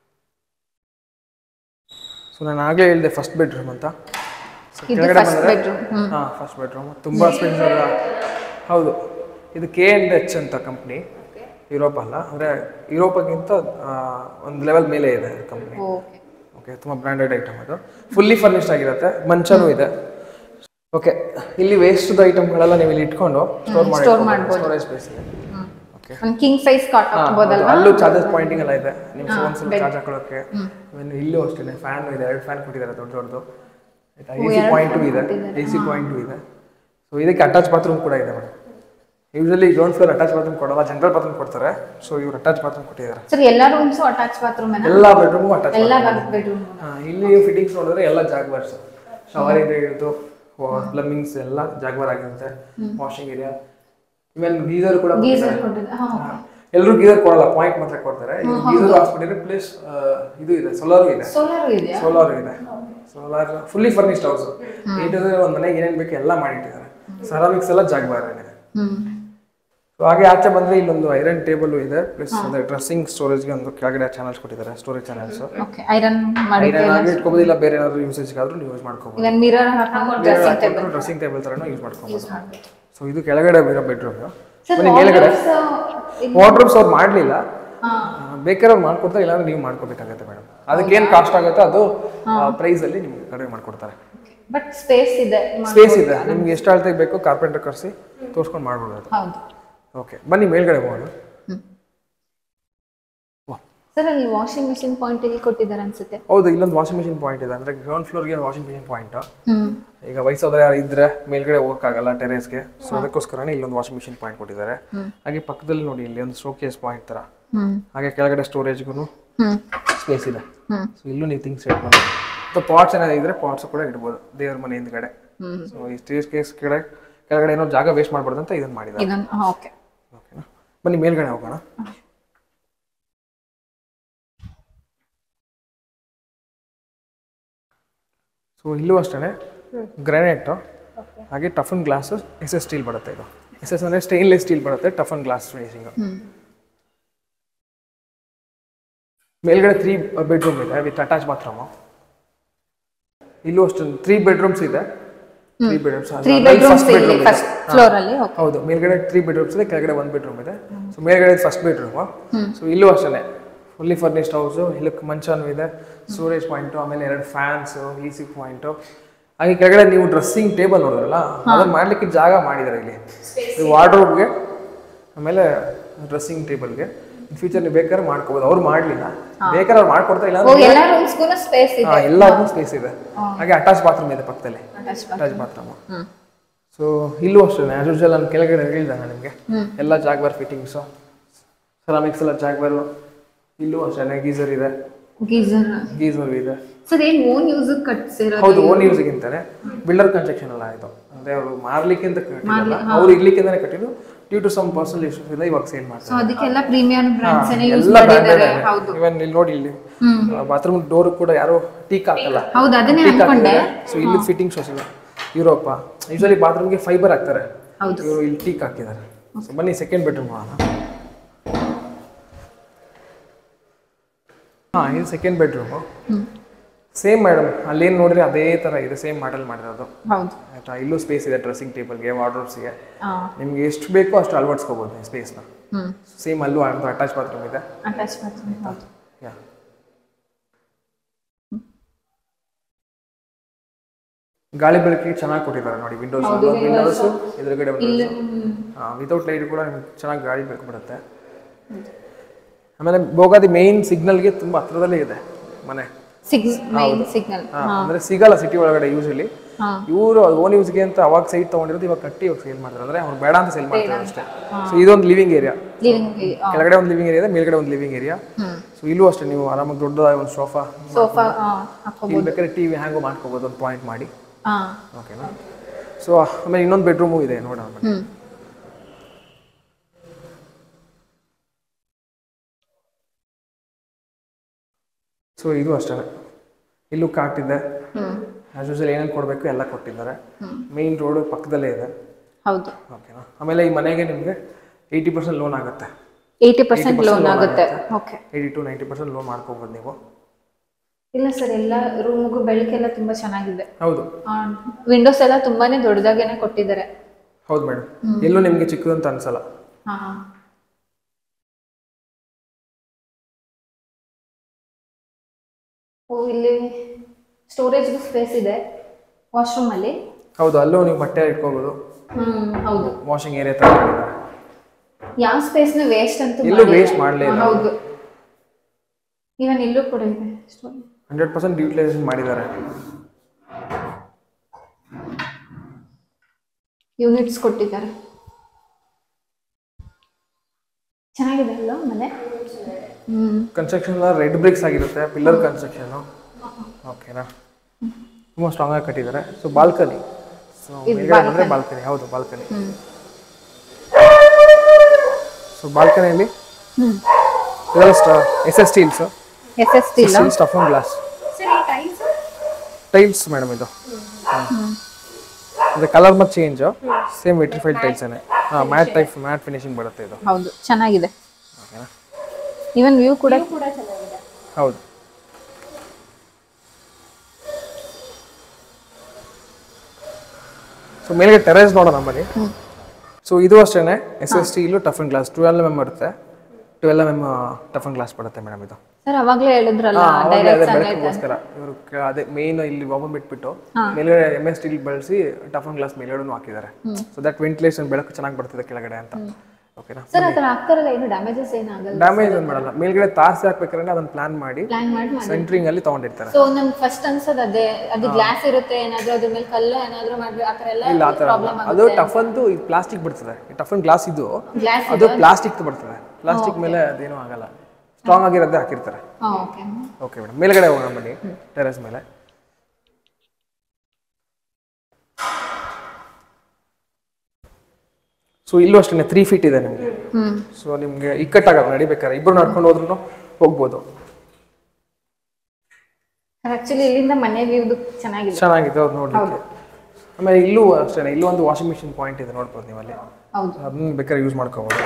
ಸೊ ನಾನು ಆಗಲೇ ಹೇಳಿದೆ ಫಸ್ಟ್ ಬೆಡ್ರೂಮ್ ಅಂತ ಸೊ ಇದು ಕೆಳಗಡೆ ಫಸ್ಟ್ ಬಂದರೆ ಬೆಡ್ರೂಮ್ ಹ್ಮ್ ಹಾಂ ಫಸ್ಟ್ ಬೆಡ್ರೂಮ್ ತುಂಬ ಸ್ಪೇಸ್ ಅಲ್ಲ ಹೌದು ಇದು ಕೆ ಆ್ಯಂಡ್ ಎಚ್ ಅಂತ ಕಂಪ್ನಿ ಯುರೋಪ್ ಅಲ್ಲ ಅಂದರೆ ಯುರೋಪಕ್ಕಿಂತ ಒಂದು ಲೆವೆಲ್ ಮೇಲೆ ಇದೆ ಕಂಪ್ನಿ ಓಕೆ ಓಕೆ ತುಂಬ ಬ್ರ್ಯಾಂಡೆಡ್ ಐಟಮ್ ಅದು ಫುಲ್ಲಿ ಫರ್ನಿಶ್ಡ್ ಆಗಿರುತ್ತೆ ಮಂಚನೂ ಇದೆ ಓಕೆ ಇಲ್ಲಿ ವೇಸ್ಟ್ದ ಐಟಮ್ಗಳೆಲ್ಲ ನೀವು ಇಲ್ಲಿ ಇಟ್ಕೊಂಡು ಸ್ಟೋರ್ ಮಾಡಿ store ಮಾಡ್ಬೋದು. ಸ್ಟೋರೇಜ್ ಸ್ಪೇಸ್ ಇದೆ ಓಕೆ ಒಂದು ಕಿಂಗ್ ಸೈಜ್ ಕಾಟ್ ಹಾಕ್ಬೋದಲ್ವಾ ಅಲ್ಲೂ ಚಾರ್ಜಸ್ ಪಾಯಿಂಟಿಂಗ್ ಎಲ್ಲ ಇದೆ ನಿಮ್ಮ ಫೋನ್ಸ್ ಚಾರ್ಜ್ ಹಾಕೊಳ್ಳೋಕೆ ಇನ್ನು ಇಲ್ಲೂ ಅಷ್ಟೇ ಫ್ಯಾನ್ ಇದೆ ಎರಡು ಫ್ಯಾನ್ ಕೊಟ್ಟಿದ್ದಾರೆ ದೊಡ್ಡ ದೊಡ್ಡದು ಆಯ್ತಾ ಎ ಸಿ ಪಾಯಿಂಟು ಇದೆ ಎ ಸಿ ಪಾಯಿಂಟು ಇದೆ ಸೊ ಇದಕ್ಕೆ ಅಟ್ಯಾಚ್ ಬಾತ್ರೂಮ್ ಕೂಡ ಇದೆ madam usually ground floor attach bathroom ಕೊಡಲ್ಲ ಜನರಲ್ ಬಾತ್ರೂಮ್ ಕೊಡ್ತಾರೆ ಸೊ ಇವ್ರು ಅಟ್ಯಾಚ್ ಬಾತ್ರೂಮ್ ಕೊಟ್ಟಿದ್ದಾರೆ ಸರ್ ಎಲ್ಲ ರೂಮ್ಸು ಅಟ್ಯಾಚ್ ಬಾತ್ರೂಮ್ ಎಲ್ಲ ಬೆಡ್ರೂಮು ಅಟ್ಯಾಚ್ ಎಲ್ಲ ಬೆಡ್ರೂಮ್ ಇಲ್ಲಿ ಫಿಟ್ಟಿಂಗ್ಸ್ ನೋಡಿದ್ರೆ ಎಲ್ಲ ಜಾಗ್ವಾರ್ಸ್ ಶವರ್ ಇದೆ ಹಿಡಿದು ಪ್ಲಂಬಿಂಗ್ಸ್ ಎಲ್ಲ ಜಾಗ್ವಾರ್ ಆಗಿರುತ್ತೆ ವಾಷಿಂಗ್ ಏರಿಯಾ ಇವನ್ ಗೀಸರ್ ಕೂಡ ಗೀಸರ್ ಕೊಟ್ಟಿದ್ದಾರೆ. ಕೊಟ್ಟಿದೆ ಹಾ ಎಲ್ಲರೂ ಗೀಸರ್ ಕೊಡಲ್ಲ ಪಾಯಿಂಟ್ ಮಾತ್ರ ಕೊಡ್ತಾರೆ ಗೀಸರ್ ಹಾಸ್ಪಿಟಲ್ ಪ್ಲಸ್ ಇದು ಇದೆ ಸೋಲಾರು ಇದೆ ಸೋಲಾರ್ ಇದೆಯಾ ಸೋಲಾರ್ ಇದೆ ಸೋಲಾರ್ ಫುಲ್ಲಿ ಫರ್ನಿಶ್ಡ್ ಹೌಸ್ ಏನಿದೆ ಒಂದು ಮನೆಗೆ ಏನೇನು ಬೇಕು ಎಲ್ಲ ಮಾಡಿಟ್ಟಿದ್ದಾರೆ ಸೆರಾಮಿಕ್ಸ್ ಎಲ್ಲ ಜಾಗ್ವಾರನೆ ಹ್ಮ್ ಸೊ ಹಾಗೆ ಆಚೆ ಬಂದ್ರೆ ಇಲ್ಲೊಂದು ಐರನ್ ಟೇಬಲ್ ಇದೆ ಪ್ಲಸ್ ಅಂದ್ರೆ ಡ್ರೆಸ್ಸಿಂಗ್ ಸ್ಟೋರೇಜ್ಗೆ ಒಂದು ಕೆಳಗಡೆ ಚಾನಲ್ಸ್ ಕೊಟ್ಟಿದ್ದಾರೆ ಸ್ಟೋರೇಜ್ ಚಾನಲ್ಸ್ ಓಕೆ ಐರನ್ ಮಾಡಿ ಐರನ್ ಆಗಿ ಇಟ್ಕೋಬೋದು ಇಲ್ಲ ಬೇರೆ ಏನಾದ್ರು ಯೂಸೇಜ್ಗೆ ಆದ್ರೂ ಯೂಸ್ ಮಾಡ್ಕೋಬೋದು ಇವನ್ ಮಿರರ್ ಹಾಕೊಂಡು ಡ್ರೆಸ್ಸಿಂಗ್ ಟೇಬಲ್ ಡ್ರೆಸ್ಸಿಂಗ್ ಟೇಬಲ್ ಥರನೂ ಯೂಸ್ ಮಾಡ್ಕೋಬೋದು ಸೊ ಇದು ಕೆಳಗಡೆ ಇರೋ ಬೆಡ್ರೂಮ್ ಸರ್ ಬನ್ನಿ ಮೇಲ್ಗಡೆ ವಾರ್ಡ್ರೋಬ್ಸ್ ವಾರ್ಡ್ರೂಮ್ಸ್ ಅವ್ರು ಮಾಡಲಿಲ್ಲ ಬೇಕಾದ್ರೆ ಅವ್ರು ಮಾಡ್ಕೊಡ್ತಾರೆ ಇಲ್ಲಾಂದ್ರೆ ನೀವು ಮಾಡ್ಕೋಬೇಕಾಗತ್ತೆ ಮೇಡಮ್ ಅದಕ್ಕೆ ಏನು ಕಾಸ್ಟ್ ಆಗುತ್ತೋ ಅದು ಪ್ರೈಸ್ ಅಲ್ಲಿ ನಿಮ್ಗೆ ಕಡಿಮೆ ಮಾಡ್ಕೊಡ್ತಾರೆ ಬಟ್ ಸ್ಪೇಸ್ ಇದೆ ಸ್ಪೇಸ್ ಇದೆ ನಿಮ್ಗೆ ಎಷ್ಟು ಅಳತೆಗೆ ಬೇಕೋ ಕಾರ್ಪೆಂಟರ್ ಕರೆಸಿ ತೋರಿಸ್ಕೊಂಡು ಮಾಡ್ಬಿಡೋದು ಹೌದು ಓಕೆ ಬನ್ನಿ ಮೇಲ್ಗಡೆ ಹೋಗೋಣ ಸರ್ ಅಲ್ಲಿ ವಾಷಿಂಗ್ ಮಿಷಿನ್ ಪಾಯಿಂಟ್ ಇಲ್ಲಿ ಕೊಟ್ಟಿದ್ದಾರೆ ಅನ್ಸುತ್ತೆ ಹೌದು ಇಲ್ಲೊಂದು ವಾಷಿಂಗ್ ಮಿಷಿನ್ ಪಾಯಿಂಟ್ ಇದೆ ಅಂದ್ರೆ ಗ್ರೌಂಡ್ ಫ್ಲೋರ್ಗೆ ವಾಷಿಂಗ್ ಮಿಷಿನ್ ಪಾಯಿಂಟ್ ಹ್ಮ್ ಈಗ ವಯಸ್ಸಾದ್ರೆ ಯಾರು ಇದ್ರೆ ಮೇಲ್ಗಡೆ ಹೋಗಕ್ಕಾಗಲ್ಲ ಟೆರೇಸ್ಗೆ ಸೊ ಅದಕ್ಕೋಸ್ಕರನೇ ಇಲ್ಲೊಂದು ವಾಷಿಂಗ್ ಮಿಷಿನ್ ಪಾಯಿಂಟ್ ಕೊಟ್ಟಿದ್ದಾರೆ ಹಾಗೆ ಪಕ್ಕದಲ್ಲಿ ನೋಡಿ ಇಲ್ಲಿ ಒಂದು ಶೋಕೇಸ್ ಪಾಯಿಂಟ್ ತರ ಹ್ಮ್ ಹಾಗೆ ಕೆಳಗಡೆ ಸ್ಟೋರೇಜ್ಗೂ ಹ್ಮ್ ಸ್ಪೇಸ್ ಇದೆ ಹ್ಮ್ ಸೊ ಇಲ್ಲೂ ನೀವು ಥಿಂಗ್ಸ್ ಇಡ್ಬೋದು ಅಥವಾ ಪಾಟ್ಸ್ ಏನಾದ್ರು ಇದ್ರೆ ಪಾಟ್ಸ್ ಕೂಡ ಇಡ್ಬೋದು ದೇವ್ರ ಮನೆ ಹಿಂದ್ಗಡೆ ಹ್ಮ್. ಸೊ ಈ ಸ್ಟೇಜ್ ಕೇಸ್ ಕಡೆ ಕೆಳಗಡೆ ಏನೋ ಜಾಗ ವೇಸ್ಟ್ ಮಾಡ್ಬಾರ್ದು ಅಂತ ಇದನ್ನ ಮಾಡಿದ್ದಾರೆ ಇದೊಂದು ಓಕೆ ಓಕೆನಾ ಬನ್ನಿ ಮೇಲ್ಗಡೆ ಹೋಗೋಣ ಸೊ ಇಲ್ಲೂ ಅಷ್ಟೇ ಗ್ರಾನೈಟು ಹಾಗೆ toughen glass S S steel ಬರುತ್ತೆ ಇದು ಎಸ್ ಎಸ್ ಅಂದರೆ ಸ್ಟೈನ್ಲೆಸ್ ಸ್ಟೀಲ್ ಬರುತ್ತೆ ಟಫನ್ ಗ್ಲಾಸ್ ಫಿನಿಶಿಂಗ್ ಮೇಲ್ಗಡೆ ತ್ರೀ ಬೆಡ್ರೂಮ್ ಇದೆ ವಿತ್ ಅಟ್ಯಾಚ್ ಬಾತ್ರೂಮು ಇಲ್ಲೂ ಅಷ್ಟು ತ್ರೀ ಬೆಡ್ರೂಮ್ಸ್ ಇದೆ ತ್ರೀ ಬೆಡ್ರೂಮ್ಸ್ ತ್ರೀ ಬೆಡ್ರೂಮ್ಸ್ ಇಲ್ಲಿ ಫಸ್ಟ್ ಫ್ಲೋರ್ ಅಲ್ಲಿ ಓಕೆ ಹೌದು ಮೇಲ್ಗಡೆ ತ್ರೀ ಬೆಡ್ರೂಮ್ಸ್ ಇದೆ ಕೆಳಗಡೆ ಒಂದು ಬೆಡ್ರೂಮ್ ಇದೆ ಸೊ ಮೇಲ್ಗಡೆ ಫಸ್ಟ್ ಬೆಡ್ರೂಮು ಸೊ ಇಲ್ಲೂ ಅಷ್ಟೇ ಫುಲ್ಲಿ ಫರ್ನಿಶ್ಡ್ ಹೌಸು ಇಲ್ಲಕ್ಕೆ ಮಂಚನೂ ಇದೆ ಸ್ಟೋರೇಜ್ ಪಾಯಿಂಟು ಆಮೇಲೆ ಎರಡು ಫ್ಯಾನ್ಸು ಇ ಸಿ ಪಾಯಿಂಟು ಹಾಗೆ ಕೆಳಗಡೆ ನೀವು ಡ್ರೆಸ್ಸಿಂಗ್ ಟೇಬಲ್ ನೋಡಿದ್ರಲ್ಲ ಅದನ್ನ ಮಾಡ್ಲಿಕ್ಕೆ ಜಾಗ ಮಾಡಿದ್ದಾರೆ ಇಲ್ಲಿ ವಾರ್ಡ್ರೋಬ್ಗೆ ಆಮೇಲೆ ಡ್ರೆಸ್ಸಿಂಗ್ ಟೇಬಲ್ಗೆ ಫ್ಯೂಚರ್ ನೀವು ಬೇಕಾದ್ರೆ ಮಾಡ್ಕೋಬೋದು ಅವ್ರು ಮಾಡಲಿಲ್ಲ ಬೇಕಾದ್ರೆ ಅವ್ರು ಮಾಡ್ಕೊಡ್ತಾ ಇಲ್ಲ ಓ ಎಲ್ಲ ರೂಮ್ಸ್ಗೂ ಸ್ಪೇಸ್ ಇದೆ ಅಂದ್ರೆ ಎಲ್ಲರಿಗೂ ಸ್ಪೇಸ್ ಇದೆ ಹಾಗೆ ಅಟ್ಯಾಚ್ ಬಾತ್ರೂಮ್ ಇದೆ ಪಕ್ಕದಲ್ಲಿ ಅಟ್ಯಾಚ್ ಬಾತ್ರೂಮ್ ಸೊ ಇಲ್ಲೂ ಅಷ್ಟೇ ಆಸ್ ಯೂಶಲ್ ನಾನು ಕೆಳಗಡೆ ಹೇಳಿದೆ ನಾನು ನಿಮಗೆ ಎಲ್ಲ ಜಾಗ್ವರ್ ಫಿಟ್ಟಿಂಗ್ಸು ಸೆರಾಮಿಕ್ಸ್ ಎಲ್ಲ ಜಾಗ್ವರು ಇಲ್ಲೂ ಅಷ್ಟೇ ಗೀಸರ್ ಇದೆ ಗೀಸರ್ ಗೀಸರ್ ಇದೆ ಸರ್ ಏನ್ ಓನ್ ಯೂಸ್ ಕಟ್ಸಿರೋದು ಹೌದು ಓನ್ ಯೂಸ್ಗಿಂತಾನೆ ಬಿಲ್ಡರ್ ಕನ್ಸ್ಟ್ರಕ್ಷನ್ ಎಲ್ಲ ಆಯಿತು ಅಂದ್ರೆ ಅವರು ಮಾರ್ಲಿಕ್ಕೆ ಅಂತ ಕಟ್ಟಿಲ್ಲ ಅವ್ರು ಇರ್ಲಿಕ್ಕೆ ಅಂತಾನೆ ಕಟ್ಟಿದ್ದು due to some personal issues ಇದೆ ಇವಾಗ ಸೇಲ್ ಸೊ ಮಾಡ್ತಾರೆ ಅದಕ್ಕೆಲ್ಲ ಪ್ರೀಮಿಯಂ ಬ್ರಾಂಡ್ಸ್ ಯೂಸ್ ಎಲ್ಲ ಬ್ರ್ಯಾಂಡೆಡ್ ಮಾಡಿದ್ದಾರೆ ಹೌದು ಇವನ್ ಇಲ್ಲಿ ನೋಡಿ ಇಲ್ಲಿ ಬಾತ್ರೂಮ್ ಡೋರ್ ಕೂಡ ಯಾರು ಟೀಕ್ ಹಾಕಲ್ಲ ಹೌದು ಅದನ್ನೇ ಅನ್ಕೊಂಡೆ ಸೊ ಇಲ್ಲಿ ಫಿಟ್ಟಿಂಗ್ಸ್ ಹೊಸ ಯುರೋಪ ಯೂಶಲಿ ಬಾತ್ರೂಮ್ಗೆ ಫೈಬರ್ ಹಾಕ್ತಾರೆ ಹೌದು. ಇವರು ಇಲ್ಲಿ ಟೀಕ್ ಹಾಕಿದ್ದಾರೆ ಸೊ ಬನ್ನಿ ಸೆಕೆಂಡ್ ಬೆಡ್ರೂಮ್ ಮಾಡೋಣ ಹಾ ಇದು ಸೆಕೆಂಡ್ ಬೆಡ್ರೂಮು ಸೇಮ್ ಮೇಡಮ್ ಅಲ್ಲೇನು ನೋಡ್ರಿ ಅದೇ ಥರ ಇದೆ ಸೇಮ್ ಮಾಡೆಲ್ ಮಾಡಿರೋದು ಹೌದು ಆಯ್ತಾ ಇಲ್ಲೂ ಸ್ಪೇಸ್ ಇದೆ ಡ್ರೆಸ್ಸಿಂಗ್ ಟೇಬಲ್ಗೆ ವಾರ್ಡ್ರೋಬ್ಸ್ಗೆ ಆ, ನಿಮ್ಗೆ ಎಷ್ಟು ಬೇಕೋ ಅಷ್ಟು ಅಳವಡಿಸ್ಕೋಬೋದು ನೀವು ಸ್ಪೇಸ್ನ ಹ್ಮ್ ಸೇಮ್ ಅಲ್ಲೂ ಅಟ್ಯಾಚ್ ಬಾತ್ರೂಮ್ ಇದೆ ಅಟ್ಯಾಚ್ ಬಾತ್ರೂಮ್ ಹೌದು ಯಾ ಗಾಳಿ ಬೆಳಕಿಗೆ ಚೆನ್ನಾಗಿ ಕೊಟ್ಟಿದ್ದಾರೆ ನೋಡಿ ವಿಂಡೋಸ್ ವಿಂಡೋಸ್ ಎದುರುಗಡೆ ವಿತೌಟ್ ಲೈಟ್ ಕೂಡ ನಿಮ್ಗೆ ಚೆನ್ನಾಗಿ ಗಾಳಿ ಬೆಳಕು ಬಿಡುತ್ತೆ ಆಮೇಲೆ ಬೋಗಾದಿ ಮೇನ್ ಸಿಗ್ನಲ್ಗೆ ತುಂಬಾ ಹತ್ರದಲ್ಲೇ ಇದೆ ಮನೆ ಸಿಗ್ ಮೈನ್ ಸಿಗ್ನಲ್ ಹಾ, ಅಂದ್ರೆ ಸಿಗಲ್ಲ ಸಿಟಿ ಒಳಗಡೆ ಯೂಶಲಿ ಹಾ. ಇವರು ಓನ್ ಯೂಸ್ಗೆ ಅಂತ ಅವಾಗ ಸೈಟ್ ತಗೊಂಡಿರೋದು ಇವಾಗ ಕಟ್ಟಿ ಇವಾಗ ಸೇಲ್ ಮಾಡ್ತಾರೆ ಅಂದ್ರೆ ಅವ್ರು ಬೇಡ ಅಂತ ಸೇಲ್ ಮಾಡ್ತಾರೆ ಅಷ್ಟೇ ಸೊ ಇದೊಂದು ಲಿವಿಂಗ್ ಏರಿಯಾ ಲಿವಿಂಗ್ ಕೆಳಗಡೆ ಒಂದು ಲಿವಿಂಗ್ ಏರಿಯಾ ಇದೆ ಮೇಲ್ಗಡೆ ಒಂದು ಲಿವಿಂಗ್ ಏರಿಯಾ ಹ್ಮ್ ಸೊ ಇಲ್ಲೂ ಅಷ್ಟೇ ನೀವು ಆರಾಮಾಗಿ ದೊಡ್ಡದಾಗಿ ಒಂದು ಸೋಫಾ ಸೋಫಾ ಹಾಕೋಬಹುದು ಇಲ್ಲಿ ಬೇಕಾದ್ರೆ ಟಿವಿ ಹ್ಯಾಂಗು ಮಾಡ್ಕೋಬೋದು ಒಂದು ಪಾಯಿಂಟ್ ಮಾಡಿ ಹಾ ಓಕೆನಾ ಸೊ ಆಮೇಲೆ ಇನ್ನೊಂದು ಬೆಡ್ರೂಮು ಇದೆ ನೋಡೋಣ ಬನ್ನಿ. ಹ್ಮ್ ಸೊ ಇದು ಅಷ್ಟೇ ಇಲ್ಲೂ ಕಾಟ್ ಇದೆ ಹ್ಮ್ ಆಸ್ ಯೂಶಲ್ ಏನೇನು ಕೊಡಬೇಕು ಎಲ್ಲ ಕೊಟ್ಟಿದ್ದಾರೆ ಮೇನ್ ರೋಡ್ ಪಕ್ಕದಲ್ಲೇ ಇದೆ ಹೌದು ಓಕೆನಾ ಆಮೇಲೆ ಈ ಮನೆಗೆ ನಿಮಗೆ ಏಯ್ಟಿ ಪರ್ಸೆಂಟ್ ಲೋನ್ ಆಗುತ್ತೆ ಏಯ್ಟಿ ಪರ್ಸೆಂಟ್ ಲೋನ್ ಆಗುತ್ತೆ okay eighty to ninety percent loan ಮಾಡ್ಕೋಬೋದು ನೀವು ಇಲ್ಲ ಸರ್ ಎಲ್ಲ ರೂಮ್ಗೂ ಬೆಳಕೆಲ್ಲ ತುಂಬಾ ಚೆನ್ನಾಗಿದೆ ಹೌದು ವಿಂಡೋಸ್ ಎಲ್ಲ ತುಂಬಾನೇ ದೊಡ್ಡದಾಗೇನೆ ಕೊಟ್ಟಿದ್ದಾರೆ ಹೌದು ಮೇಡಮ್ ಎಲ್ಲೂ ನಿಮಗೆ ಚಿಕ್ಕದು ಅಂತ ಅನ್ಸಲ್ಲ ಹಾ ಓ ಇಲ್ಲಿ ಸ್ಟೋರೇಜ್ಗೂ ಸ್ಪೇಸ್ ಇದೆ ವಾಶ್ರೂಮ್ ಅಲ್ಲಿ ಹೌದು ಅಲ್ಲೂ ನೀವು ಬಟ್ಟೆ ಇಟ್ಕೋಬೋದು ಹ್ಮ್ ಹೌದು ವಾಷಿಂಗ್ ಏರಿಯಾ ಥರ ಮಾಡಿದ್ದಾರೆ ಯಾವ ಸ್ಪೇಸ್ ನ ವೇಸ್ಟ್ ಅಂತೂ ಎಲ್ಲೂ ಮಾಡಿಲ್ಲ. ವೇಸ್ಟ್ ಮಾಡಲೇ ಇಲ್ಲ ಹೌದು ಇವನ್ ಇಲ್ಲೂ ಕೂಡ ಇದೆ storage. ಹಂಡ್ರೆಡ್ ಪರ್ಸೆಂಟ್ ಯೂಟಿಲೈಸೇಷನ್ ಮಾಡಿದ್ದಾರೆ ಯೂನಿಟ್ಸ್ ಕೊಟ್ಟಿದ್ದಾರೆ ಚೆನ್ನಾಗಿದೆ ಅಲ್ಲ ಮನೆ ಹ್ಮ್ ಕನ್ಸ್ಟ್ರಕ್ಷನ್ ರೆಡ್ ಬ್ರಿಕ್ಸ್ ಆಗಿರುತ್ತೆ ಪಿಲ್ಲರ್ ಕನ್ಸ್ಟ್ರಕ್ಷನು ಓಕೆನಾ ತುಂಬ ಸ್ಟ್ರಾಂಗ್ ಆಗಿ ಕಟ್ಟಿದ್ದಾರೆ ಸೊ ಬಾಲ್ಕನಿ ಸೊ ಮೇಲ್ಗಡೆ ಬಂದರೆ ಬಾಲ್ಕನಿ ಹೌದು ಬಾಲ್ಕನಿ ಹ್ಮ್ ಸೊ ಬಾಲ್ಕನಿಯಲ್ಲಿ ಹ್ಮ್ ಇದೆಲ್ಲ S S steels S S T steel stuff on glass tiles madam ಇದು ಇದು ಕಲರ್ ಮತ್ತು ಚೇಂಜ್ ಸೇಮ್ ವಿಟ್ರಿಫೈಡ್ ಟೈಲ್ಸ್ ಏನೇ ಹಾಂ ಮ್ಯಾಟ್ ಟೈಪ್ ಮ್ಯಾಟ್ ಫಿನಿಶಿಂಗ್ ಬರುತ್ತೆ ಇದು ಹೌದು ಚೆನ್ನಾಗಿದೆ ಓಕೆನಾ ಇವನ್ ವ್ಯೂ ಕೂಡ ಹೌದು ಸೊ ಮೇಲ್ಗಡೆ ಟೆರೇಸ್ ನೋಡೋಣ ಬನ್ನಿ ಸೊ ಇದು ಅಷ್ಟೇ ಎಸ್ ಎಸ್ ಟಿ ಇಲ್ಲೂ ಟಫನ್ ಗ್ಲಾಸ್ ಟ್ವೆಲ್ ಎಮ್ ಎಮ್ ಬರುತ್ತೆ ಟ್ವೆಲ್ ಎಮ್ ಎಮ್ ಟಫನ್ ಗ್ಲಾಸ್ ಬರುತ್ತೆ ಮೇಡಮ್ ಇದು ಸರ್ ಅವಾಗ್ಲೇ ಹೇಳಿದ್ರಲ್ಲ ಅವಾಗಲೇ ಅದೇ ಡೈರೆಕ್ಟ್ ಬೆಳಕಿಗೋಸ್ಕರ ಇವರು ಅದೇ ಮೇನ್ ಇಲ್ಲಿ ಓಪನ್ ಬಿಟ್ಬಿಟ್ಟು ಮೇಲ್ಗಡೆ ಎಮ್ ಎಸ್ ಸ್ಟೀಲ್ ಬಳಸಿ ಟಫನ್ ಗ್ಲಾಸ್ ಮೇಲ್ಗಡೆನೂ ಹಾಕಿದ್ದಾರೆ ಸೊ ದಟ್ ವೆಂಟಿಲೇಷನ್ ಬೆಳಕು ಚೆನ್ನಾಗಿ ಬರ್ತದೆ ಕೆಳಗಡೆ ಅಂತ ಓಕೆನಾ ಸರ್ ಅದ್ರ ಆಗ್ತಾರಲ್ಲ ಏನು ಡ್ಯಾಮೇಜಸ್ ಏನಾಗಲ್ಲ ಡ್ಯಾಮೇಜ್ ಏನು ಮಾಡಲ್ಲ ಮೇಲ್ಗಡೆ ತಾರ್ಸಿ ಹಾಕ್ಬೇಕಾದ್ರೆ ಅದನ್ನ ಪ್ಲಾನ್ ಮಾಡಿ ಪ್ಲಾನ್ ಮಾಡಿ ಸೆಂಟ್ರಿಂಗ್ ಅಲ್ಲಿ ತಗೊಂಡಿರ್ತಾರೆ ಸೊ ನಮ್ಗೆ ಫಸ್ಟ್ ಅನ್ಸೋದು ಅದೇ ಅದು ಗ್ಲಾಸ್ ಇರುತ್ತೆ ಏನಾದ್ರೂ ಅದ್ರ ಮೇಲೆ ಕಲ್ಲು ಏನಾದ್ರೂ ಮಾಡ್ರಿ ಆ ಥರ ಇಲ್ಲ ಎಲ್ಲ ಆ ಥರ ಪ್ರಾಬ್ಲಮ್ ಅದು ಟಫನ್ದು ಈ ಪ್ಲಾಸ್ಟಿಕ್ ಬಿಡ್ತದೆ ಈ ಟಫನ್ ಗ್ಲಾಸ್ ಇದು ಗ್ಲಾಸ್ ಅದು ಪ್ಲಾಸ್ಟಿಕ್ ಬರ್ತದೆ ಪ್ಲಾಸ್ಟಿಕ್ ಮೇಲೆ ಅದೇನೂ ಆಗಲ್ಲ ಸ್ಟ್ರಾಂಗ್ ಆಗಿರೋದೇ ಹಾಕಿರ್ತಾರೆ ಓಕೆ ಓಕೆ ಮೇಡಮ್ ಮೇಲ್ಗಡೆ ಹೋಗೋಣ ಬನ್ನಿ ಟೆರೆಸ್ ಮೇಲೆ ಸೊ ಇಲ್ಲೂ ಅಷ್ಟೇ ತ್ರೀ ಫೀಟ್ ಇದೆ ನಿಮಗೆ ಹ್ಮ್ ಸೊ ನಿಮಗೆ ಇಕ್ಕಟ್ಟಾಗಲ್ಲ ನಡಿಬೇಕಾದ್ರೆ ಇಬ್ರು ನಡ್ಕೊಂಡು ಹೋದ್ರೂ ಹೋಗ್ಬೋದು ಆಕ್ಚುಲಿ ಇಲ್ಲಿಂದ ಮನೆ ವ್ಯೂ ಚೆನ್ನಾಗಿದೆ ಚೆನ್ನಾಗಿದೆ ಅದು ನೋಡ್ಲಿಕ್ಕೆ ಆಮೇಲೆ ಇಲ್ಲೂ ಅಷ್ಟೇ ಇಲ್ಲೂ ಒಂದು ವಾಷಿಂಗ್ ಮಿಷಿನ್ ಪಾಯಿಂಟ್ ಇದೆ ನೋಡ್ಬೋದು ನೀವು ಅಲ್ಲಿ ಹೌದು ಅದನ್ನ ಬೇಕಾದ್ರೆ ಯೂಸ್ ಮಾಡ್ಕೋಬೋದು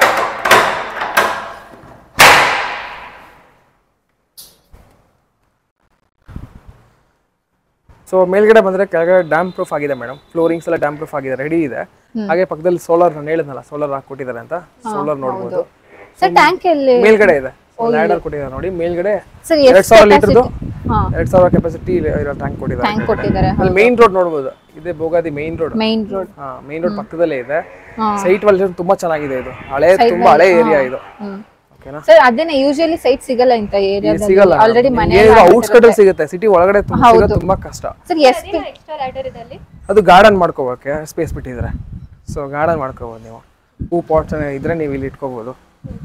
ಸೊ ಮೇಲ್ಗಡೆ ಬಂದ್ರೆ ಕೆಳಗಡೆ ಡ್ಯಾಮ್ ಪ್ರೂಫ್ ಆಗಿದೆ ಮೇಡಮ್ ಫ್ಲೋರಿಂಗ್ಸ್ ಎಲ್ಲ ಡ್ಯಾಮ್ ಪ್ರೂಫ್ ಆಗಿದೆ ರೆಡಿ ಇದೆ ಹಾಗೆ ಪಕ್ಕದಲ್ಲಿ ಸೋಲಾರ್ ನಾನು ಹೇಳಿದ್ನಲ್ಲ ಸೋಲಾರ್ ಹಾಕೊಟ್ಟಿದ್ದಾರೆ ಅಂತ ಸೋಲಾರ್ ನೋಡ್ಬೋದು ಸರ್ ಟ್ಯಾಂಕ್ ಎಲ್ಲಿ ಮೇಲ್ಗಡೆ ಇದೆ ಲ್ಯಾಡರ್ ಕೊಟ್ಟಿದ್ದಾರೆ ನೋಡಿ ಮೇಲ್ಗಡೆ ಸರ್ ಎರಡ್ ಎಷ್ಟು ಸಾವಿರ ಲೀಟರ್ದು ಹಾ ಎರಡ್ ಸಾವಿರ ಕೆಪಾಸಿಟಿ ಇರೋ ಟ್ಯಾಂಕ್ ಕೊಟ್ಟಿದ್ದಾರೆ ಟ್ಯಾಂಕ್ ಕೊಟ್ಟಿದ್ದಾರೆ ಅಲ್ಲಿ ಮೇನ್ ರೋಡ್ ನೋಡ್ಬೋದು ಇದೇ Bogadi main road main road ಹಾ ಮೇನ್ ರೋಡ್ ಪಕ್ಕದಲ್ಲೇ ಇದೆ ಸೈಟ್ ವಾಲ್ಯೂಷನ್ ತುಂಬಾ ಚೆನ್ನಾಗಿದೆ ಇದು ಹಳೆ ತುಂಬಾ ಹಳೆ ಏರಿಯಾ ಇದು ಓಕೆನಾ ಸರ್ ಅದೇನೆ ಯೂಶುವಲಿ ಸೈಟ್ ಸಿಗಲ್ಲ ಇಂತ ಏರಿಯಾದಲ್ಲಿ ಸಿಗಲ್ಲ ಆಲ್ರೆಡಿ ಮನೆ ಔಟ್ಸ್ ಕಡೆ ಸಿಗುತ್ತೆ ಸಿಟಿ ಒಳಗಡೆ ತುಂಬ- ಸಿಗೋದು ತುಂಬಾ ಕಷ್ಟ ಸರ್ ಎಷ್ಟು ಎಕ್ಸ್ಟ್ರಾ ಲ್ಯಾಡರ್ ಇದೆ ಅಲ್ಲಿ ಅದು ಗಾರ್ಡನ್ ಮಾಡ್ಕೋಬೇಕು ಸ್ಪೇಸ್ ಬಿಟ್ಟಿದ್ರೆ ಸೊ ಗಾರ್ಡನ್ ಮಾಡ್ಕೋಬೋದು ನೀವು ಹೂ ಪಾಟ್ಸ್ ಇದ್ರೆ ನೀವು ಇಲ್ಲಿ ಇಟ್ಕೋಬೋದು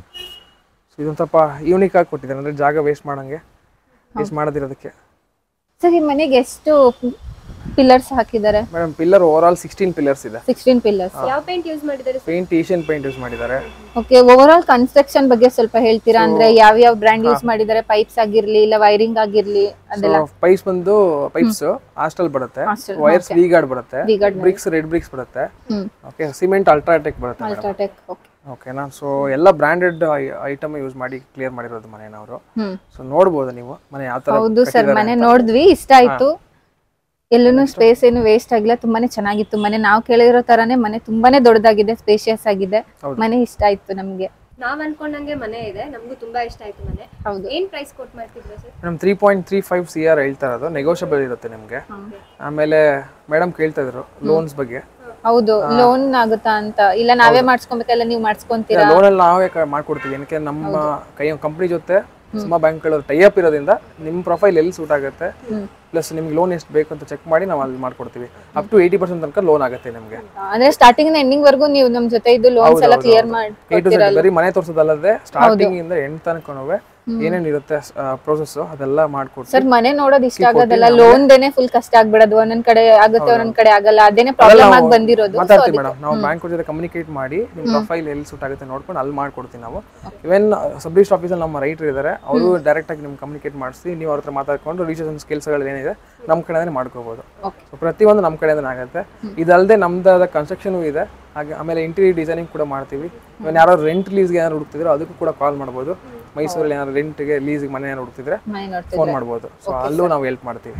ಸೊ ಇದೊಂದು ಸ್ವಲ್ಪ ಯೂನಿಕ್ ಆಗಿ ಕೊಟ್ಟಿದ್ದಾರೆ ಅಂದ್ರೆ ಜಾಗ ವೇಸ್ಟ್ ಮಾಡಂಗೆ ವೇಸ್ಟ್ ಮಾಡದಿರೋದಕ್ಕೆ ಸರ್ ಈ ಮನೆಗೆ ಎಷ್ಟು ಪಿಲ್ಲರ್ಸ್ ಹಾಕಿದ್ದಾರೆ madam pillar overall sixteen pillars ಇದೆ ಸಿಕ್ಸ್ಟೀನ್ ಪಿಲ್ಲರ್ಸ್ ಯಾವ ಪೇಂಟ್ ಯೂಸ್ ಮಾಡಿದ್ದಾರೆ ಪೇಂಟ್ ಏಷಿಯನ್ ಪೇಂಟ್ ಯೂಸ್ ಮಾಡಿದ್ದಾರೆ ಓಕೆ ಓವರ್ ಆಲ್ ಕನ್ಸ್ಟ್ರಕ್ಷನ್ ಬಗ್ಗೆ ಸ್ವಲ್ಪ ಹೇಳ್ತೀರಾ ಅಂದ್ರೆ ಯಾವ ಯಾವ ಬ್ರ್ಯಾಂಡ್ ಯೂಸ್ ಮಾಡಿದ್ದಾರೆ ಪೈಪ್ಸ್ ಆಗಿರ್ಲಿ ಇಲ್ಲ ವೈರಿಂಗ್ ಆಗಿರ್ಲಿ ಅದೆಲ್ಲ ಪೈಪ್ಸ್ ಬಂದು ಪೈಪ್ಸ್ ಹಾಸ್ಟೆಲ್ ಬರುತ್ತೆ Hostel, ವೈರ್ಸ್ ವಿ ಗಾರ್ಡ್ ಬರುತ್ತೆ V-guard ಬ್ರಿಕ್ಸ್ ರೆಡ್ ಬ್ರಿಕ್ಸ್ ಬರುತ್ತೆ ಹ್ಮ್ ಓಕೆ ಸಿಮೆಂಟ್ ಅಲ್ಟ್ರಾಟೆಕ್ ಬರುತ್ತೆ ಮೇಡಮ್ ಅಲ್ಟ್ರಾಟೆಕ್ ಓಕೆ ಓಕೆನಾ ಸೊ ಎಲ್ಲ ಬ್ರಾಂಡೆಡ್ ಐಟಮ್ ಯೂಸ್ ಮಾಡಿ ಕ್ಲಿಯರ್ ಮಾಡಿರೋದು ಮನೆಯವರು ಹ್ಮ್ ಸೊ ನೋಡ್ಬೋದು ನೀವು ಮನೆ ಯಾವ ತರ ಹೌದು ಸರ್ ಮನೆ ನೋಡಿದ್ವಿ ಇಷ್ಟ ಆಯ್ತು ಎಲ್ಲೂ ಸ್ಪೇಸ್ ಏನು ವೇಸ್ಟ್ ಆಗಿಲ್ಲ ತುಂಬಾನೇ ಚೆನ್ನಾಗಿತ್ತು ಮನೆ ನಾವು ಕೇಳಿರೋ ತರಾನೇ ಮನೆ ತುಂಬಾನೇ ದೊಡ್ಡದಾಗಿದೆ ಸ್ಪೇಷಿಯಸ್ ಆಗಿದೆ ಮನೆ ಇಷ್ಟ ಆಯ್ತು ನಮ್ಗೆ ನಾವ್ ಅನ್ಕೊಂಡಂಗೆ ಮನೆ ಇದೆ ನಮಗೂ ತುಂಬಾ ಇಷ್ಟ ಆಯ್ತು ಮನೆ ಹೌದು ಏನ್ ಪ್ರೈಸ್ ಕೊಟ್ ಮಾಡ್ತಿದ್ರು sir madam three point three five C R ಹೇಳ್ತಾ ಇರೋದು ನೆಗೋಷಿಯಬಲ್ ಇರುತ್ತೆ ನಿಮಗೆ ಆಮೇಲೆ ಮೇಡಮ್ ಕೇಳ್ತಾ ಇದ್ರು ಲೋನ್ಸ್ ಬಗ್ಗೆ ಹೌದು ಲೋನ್ ಆಗುತ್ತಾ ಅಂತ ಇಲ್ಲ ನಾವೇ ಮಾಡಿಸ್ಕೊಬೇಕಲ್ಲ ನೀವು ಮಾಡಿಸ್ಕೊಂತೀರಾ ಲೋನ್ ಅಲ್ಲಿ ನಾವೇ ಕ- ಮಾಡ್ಕೊಡ್ತೀವಿ ಏನಕ್ಕೆ ನಮ್ಮ ಕೈ ಕಂಪ್ನಿ ಜೊತೆ ಸುಮಾ ಬ್ಯಾಂಕ್ಗಳು ಟೈ ಅಪ್ ಇರೋದ್ರಿಂದ ನಿಮ್ಮ ಪ್ರೊಫೈಲ್ ಎಲ್ಲಿ ಸೂಟ್ ಆಗುತ್ತೆ ಪ್ಲಸ್ ನಿಮ್ಗೆ ಲೋನ್ ಎಷ್ಟು ಬೇಕು ಅಂತ ಚೆಕ್ ಮಾಡಿ ನಾವು ಅಲ್ಲಿ ಮಾಡ್ಕೊಡ್ತೀವಿ ಅಪ್ ಟು ಏಯ್ಟಿ ಪರ್ಸೆಂಟ್ ತನಕ ಲೋನ್ ಆಗುತ್ತೆ ನಿಮಗೆ ಅಂದ್ರೆ ಸ್ಟಾರ್ಟಿಂಗ್ ಎಂಡಿಂಗ್ ವರ್ಗು ನೀವು ನಮ್ ಜೊತೆ ಇದು ಲೋನ್ಸ್ ಎಲ್ಲ ಕ್ಲಿಯರ್ ಮಾಡಿ ಎ ಟು ಝೆಡ್ ಬರೀ ಮನೆ ತೋರಿಸೋದಲ್ಲದೆ ಸ್ಟಾರ್ಟಿಂಗ್ ಇಂದ ಎಂಡ್ ತನಕ ಏನೇನ್ ಇರುತ್ತೆ ಪ್ರೋಸೆಸ್ ಅದೆಲ್ಲ ಮಾಡ್ಕೊಡ್ತೀವಿ ಸರ್ ಮನೆ ನೋಡೋದ್ ಇಷ್ಟ ಆಗೋದಲ್ಲ ಲೋನ್ ದೇನೆ ಫುಲ್ ಕಷ್ಟ ಆಗ್ಬಿಡೋದು ಒಂದೊಂದ್ ಕಡೆ ಆಗುತ್ತೆ ಒಂದೊಂದ್ ಕಡೆ ಆಗಲ್ಲ ಅದೇನೆ ಪ್ರಾಬ್ಲಮ್ ಆಗಿ ಬಂದಿರೋದು ಮಾತಾಡ್ತೀವಿ ಮೇಡಮ್ ನಾವು ಬ್ಯಾಂಕ್ ಜೊತೆ ಕಮ್ಯುನಿಕೇಟ್ ಮಾಡಿ ನಿಮ್ಮ ಪ್ರೊಫೈಲ್ ಎಲ್ಲಿ ಸೂಟ್ ಆಗುತ್ತೆ ನೋಡ್ಕೊಂಡು ಅಲ್ಲಿ ಮಾಡ್ಕೊಡ್ತೀವಿ ನಾವು ಇವನ್ ಸಬ್ ಲಿಸ್ಟ್ ಆಫೀಸಲ್ಲಿ ನಮ್ಮ ರೈಟರ್ ಇದ್ದಾರೆ ಅವರು ಡೈರೆಕ್ಟ್ ಆಗಿ ನಿಮ್ಗೆ ಕಮ್ಯುನಿಕೇಟ್ ಮಾಡಿಸಿ ನೀವು ಅವ್ರ ಹತ್ರ ಮಾತಾಡ್ಕೊಂಡು ರಿಸರ್ಚ್ ಸ್ಕಿಲ್ಸ್ಗಳು ಏನಿದೆ ನಮ್ಮ ಕಡೆನೇ ಮಾಡ್ಕೋಬಹುದು Okay. ಸೊ ಪ್ರತಿಯೊಂದು ನಮ್ಮ ಕಡೆಯಿಂದ ಆಗುತ್ತೆ ಇದಲ್ಲದೆ ನಮ್ದಾದ ಕನ್ಸ್ಟ್ರಕ್ಷನ್ ಇದೆ ಹಾಗೆ ಆಮೇಲೆ ಇಂಟೀರಿಯರ್ ಡಿಸೈನಿಂಗ್ ಕೂಡ ಮಾಡ್ತೀವಿ ಇವನ್ ಯಾರೋ ರೆಂಟ್ ಲೀಸ್ಗೆ ಏನಾದ್ರು ಹುಡುಕ್ತಿದ್ರೆ ಅದಕ್ಕೂ ಕೂಡ ಕಾಲ್ ಮಾಡ್ಬೋದು ಮೈಸೂರಲ್ಲಿ ಏನಾದ್ರು ರೆಂಟ್ಗೆ ಲೀಸ್ಗೆ ಮನೆ ಏನಾದ್ರು ಹುಡುಕ್ತಿದ್ರೆ ಮನೆ ನೋಡ್ತೀವಿ ಫೋನ್ ಮಾಡ್ಬೋದು ಸೊ ಅಲ್ಲೂ ನಾವು ಹೆಲ್ಪ್ ಮಾಡ್ತೀವಿ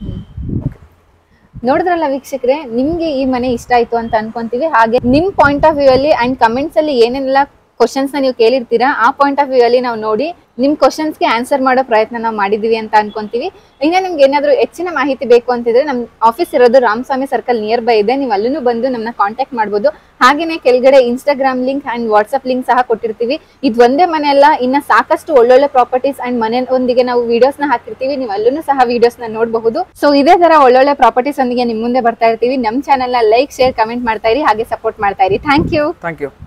ನೋಡಿದ್ರಲ್ಲ ವೀಕ್ಷಕರೇ ನಿಮ್ಗೆ ಈ ಮನೆ ಇಷ್ಟ ಆಯ್ತು ಅಂತ ಅನ್ಕೊಂತೀವಿ ಹಾಗೆ ನಿಮ್ ಪಾಯಿಂಟ್ ಆಫ್ ವ್ಯೂ ಅಲ್ಲಿ ಅಂಡ್ ಕಮೆಂಟ್ಸ್ ಅಲ್ಲಿ ಏನೆಲ್ಲ ಕ್ವಶನ್ಸ್ ನ ನೀವು ಕೇಳಿರ್ತೀರಾ ಆ ಪಾಯಿಂಟ್ ಆಫ್ ವ್ಯೂ ಅಲ್ಲಿ ನಾವು ನೋಡಿ ನಿಮ್ ಕ್ವಶನ್ಸ್ ಗೆ ಆನ್ಸರ್ ಮಾಡೋ ಪ್ರಯತ್ನ ನಾವು ಮಾಡಿದೀವಿ ಅಂತ ಅನ್ಕೊಂತೀವಿ ಇನ್ನ ನಿಮ್ಗೆ ಏನಾದ್ರು ಹೆಚ್ಚಿನ ಮಾಹಿತಿ ಬೇಕು ಅಂತಿದ್ರೆ ನಮ್ ಆಫೀಸ್ ಇರೋದು ರಾಮಸ್ವಾಮಿ ಸರ್ಕಲ್ ನಿಯರ್ ಬೈ ಇದೆ ನೀವು ಅಲ್ಲೂ ಬಂದು ನಮ್ಮನ್ನ ಕಾಂಟ್ಯಾಕ್ಟ್ ಮಾಡ್ಬೋದು ಹಾಗೇನೆ ಕೆಳಗಡೆ Instagram link and WhatsApp link ಸಹ ಕೊಟ್ಟಿರ್ತೀವಿ ಇದು ಒಂದೇ ಮನೆ ಅಲ್ಲ ಇನ್ನ ಸಾಕಷ್ಟು ಒಳ್ಳೊಳ್ಳೆ ಪ್ರಾಪರ್ಟೀಸ್ ಅಂಡ್ ಮನೆಯೊಂದಿಗೆ ನಾವು ವಿಡಿಯೋಸ್ ನ ಹಾಕಿರ್ತೀವಿ ನೀವು ಅಲ್ಲೂ ಸಹ ವಿಡಿಯೋಸ್ ನ ನೋಡಬಹುದು ಸೊ ಇದೇ ತರ ಒಳ್ಳೊಳ್ಳೆ ಪ್ರಾಪರ್ಟೀಸ್ ಒಂದಿಗೆ ನಿಮ್ ಮುಂದೆ ಬರ್ತಾ ಇರ್ತೀವಿ ನಮ್ ಚಾನೆಲ್ ನ ಲೈಕ್ ಶೇರ್ ಕಮೆಂಟ್ ಮಾಡ್ತಾ ಇರಿ ಹಾಗೆ ಸಪೋರ್ಟ್ ಮಾಡ್ತಾ ಇರಿ ಥ್ಯಾಂಕ್ ಯು ಥ್ಯಾಂಕ್ ಯು